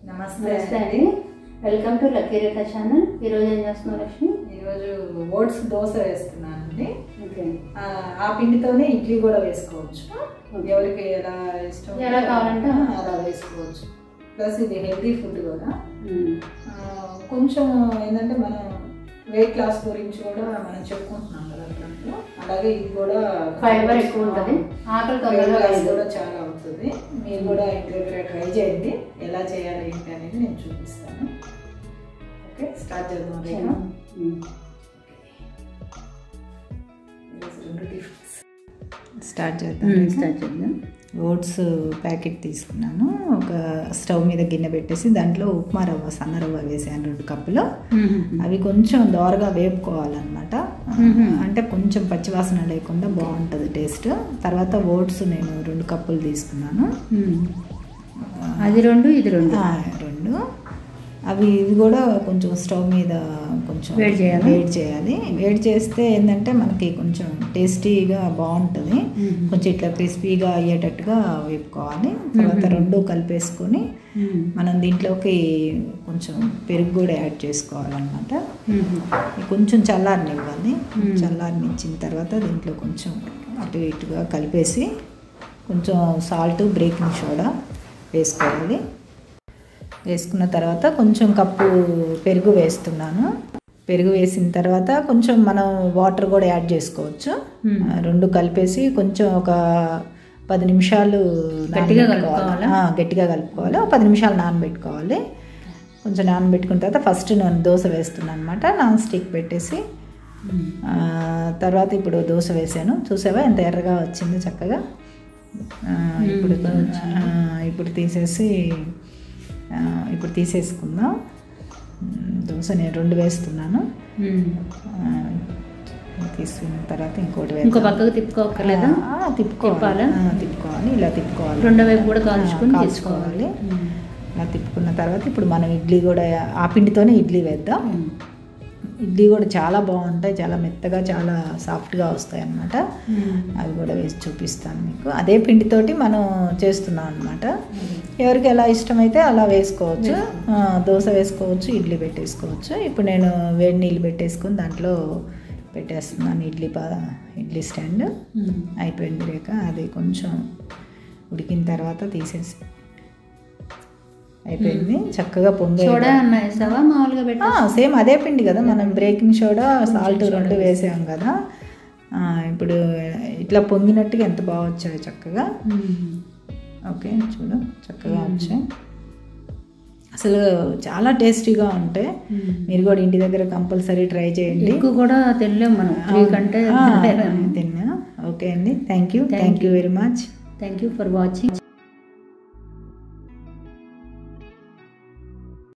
నమస్తే నమస్తే అండి welcome to Lucky Rekha channel ఈరోజు ఏం చేస్తున్నావు లక్ష్మి ఈరోజు ఓట్స్ దోశ వేస్తున్నానండి ఓకే ఆ, ఆ పిండితోనే ఇడ్లీ కూడా వేసుకోవచ్చు ఎవరికి ఎలా ఇష్టం ఎలా కావాలంటే ఆ, అలా వేసుకోవచ్చు ప్లస్ ఇది హెల్తీ ఫుడ్ కూడా ఆ, కొంచెం ఏంటంటే మనం వెయిట్ లాస్ గురించి కూడా మనం చెప్పుకుంటున్నాం కదా అప్పుడప్పుడు. అలాగే ఇది కూడా ఫైబర్ ఎక్కువ ఉంటుంది ఆకలి వెయిట్ తొందరగా లాస్ వేయదు. కూడా చాలా అవుతుంది మీరు కూడా ఇంటి దగ్గర ట్రై చేయండి ఎలా చేయాలి ఏంటి అనేది నేను చూపిస్తాను ఓకే స్టార్ట్ చేద్దాం రేఖ ఉమ్. రెండు టిఫిన్స్ స్టార్ట్ ఉమ్, చేద్దాం స్టార్ట్ చేద్దాం ఓట్స్ ప్యాకెట్ తీసుకున్నాను ఒక స్టవ్ మీద గిన్నె పెట్టేసి దాంట్లో ఉప్మా రవ్వ సన్న రవ్వ వేసాను రెండు కప్పులు అవి కొంచెం దోరగా వేపుకోవాలన్నమాట అంటే కొంచెం పచ్చివాసన లేకుండా బాగుంటుంది టేస్ట్ తర్వాత ఓట్స్ నేను రెండు కప్పులు తీసుకున్నాను ఉమ్. అది రెండు ఇది రెండు ఆ, రెండు అవి ఇవి కూడా కొంచెం స్టవ్ మీద కొంచెం వేడి చేయాలా? వేడి చేయాలి వేడి చేస్తే ఏంటంటే మనకి కొంచెం టేస్టీగా బాగుంటుంది మ్మ్. కొంచెం ఇట్లా క్రిస్పీగా అయ్యేటట్టుగా వేపుకోవాలి తర్వాత రెండు కలిపేసుకొని ఉమ్. మనం దీంట్లోకి కొంచెం పెరుగు కూడా యాడ్ చేసుకోవాలన్నమాట ఉమ్. ఇది కొంచెం చల్లారనివ్వాలి మ్మ్. చల్లారనిచ్చిన తర్వాత దీంట్లో కొంచెం అటు ఇటుగా కలిపేసి కొంచెం సాల్ట్ బ్రేకింగ్ సోడా వేసుకోవాలి వేసుకున్న తర్వాత కొంచెం కప్పు పెరుగు వేస్తున్నాను పెరుగు వేసిన తర్వాత కొంచెం మనం వాటర్ కూడా యాడ్ చేసుకోవచ్చు మ్మ్. ఆ, రెండు కలిపేసి కొంచెం ఒక పది నిమిషాలు గట్టిగా నానబెట్టుకోవాలి. కలుపుకోవాలా? ఆ, గట్టిగా కలుపుకోవాలి ఒక పది నిమిషాలు నానబెట్టుకోవాలి కొంచెం నానబెట్టుకున్న తర్వాత ఫస్ట్ నేను దోశ వేస్తున్నాను అనమాట నాన్ స్టిక్ పెట్టేసి ఉమ్. ఆ, తర్వాత ఇప్పుడు దోశ వేసాను చూసావా ఎంత ఎర్రగా వచ్చింది చక్కగా ఆ, ఇప్పుడు బాగా వచ్చింది. ఆ, ఇప్పుడు తీసేసి ఆ, ఇప్పుడు తీసేసుకుందాం ఉమ్, దోశ నేను రెండు వేస్తున్నాను ఉమ్. ఆ, తీసుకున్న తర్వాత ఇంకోటి ఇంకో వేద్దాం. పక్కకు తిప్పుకోకర్లేదా ఆ, ఆ, తిప్పుకోవాలి తిప్పాలా? ఆ, తిప్పుకోవాలి ఇలా తిప్పుకోవాలి రెండో వైపు కూడా కాల్చుకొని ఆ, తీసుకోవాలి ఉమ్. ఇలా తిప్పుకున్న తర్వాత ఇప్పుడు మనం ఇడ్లీ కూడా ఆ పిండితోనే ఇడ్లీ వేద్దాం ఉమ్. ఇడ్లీ కూడా చాలా బాగుంటాయి చాలా మెత్తగా చాలా సాఫ్ట్గా వస్తాయి అన్నమాట ఉమ్. అవి కూడా వేసి చూపిస్తాను మీకు అదే పిండితోటి మనం చేస్తున్నాం అనమాట ఎవరికి ఎలా ఇష్టమైతే అలా వేసుకోవచ్చు ఆ, దోశ వేసుకోవచ్చు ఇడ్లీ పెట్టేసుకోవచ్చు ఇప్పుడు నేను వేడి నీళ్ళు పెట్టేసుకొని దాంట్లో పెట్టేస్తున్నాను ఇడ్లీ పా ఇడ్లీ స్టాండ్ ఉమ్. అయిపోయింది రేక అది కొంచెం ఉడికిన తర్వాత తీసేసి అయిపోయింది చక్కగా పొంగే సోడా అన్న వేసావా మామూలుగా పెట్టా సేమ్ అదే పిండి కదా మనం బ్రేకింగ్ సోడా సాల్ట్ రెండు వేసాం కదా ఆ, ఇప్పుడు ఇట్లా పొంగినట్టుగా ఎంత బాగా వచ్చాయి చక్కగా ఓకే చూడు చక్కగా వచ్చాయి అసలు చాలా టేస్టీగా ఉంటాయి మీరు కూడా ఇంటి దగ్గర కంపల్సరీ ట్రై చేయండి ఎక్కువ కూడా తెలియలేం మనం త్రీ కంటే ఆ, తిన్నా ఓకే అండి thank you thank you very much thank you for watching